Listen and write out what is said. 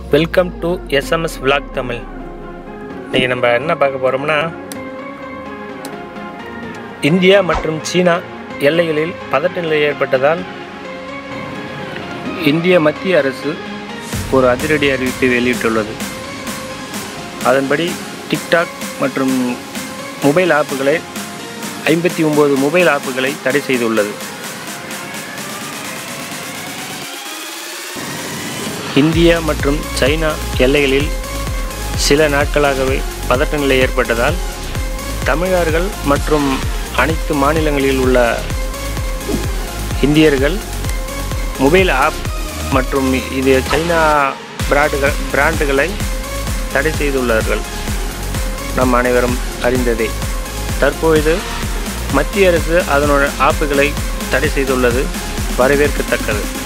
welcome to SMS vlog Tamil இன்றைக்கி நம்ம என்ன பார்க்க போகிறோம்னா இந்தியா மற்றும் சீனா எல்லைகளில் பதட்ட நிலை ஏற்பட்டதால் இந்திய மத்திய அரசு ஒரு அதிரடி அறிவிப்பை வெளியிட்டுள்ளது அதன்படி டிக்டாக் மற்றும் மொபைல் ஆப்புகளை ஐம்பத்தி ஒம்பது மொபைல் ஆப்புகளை தடை செய்துள்ளது இந்தியா மற்றும் சைனா எல்லைகளில் சில நாட்களாகவே பதட்ட நிலை ஏற்பட்டதால் தமிழர்கள் மற்றும் அனைத்து மாநிலங்களில் உள்ள இந்தியர்கள் மொபைல் ஆப் மற்றும் இது சைனா பிராண்டுகள் பிராண்டுகளை தடை செய்துள்ளார்கள் நம் அனைவரும் அறிந்ததே தற்பொழுது மத்திய அரசு அதனோட ஆப்புகளை தடை செய்துள்ளது வரவேற்கத்தக்கது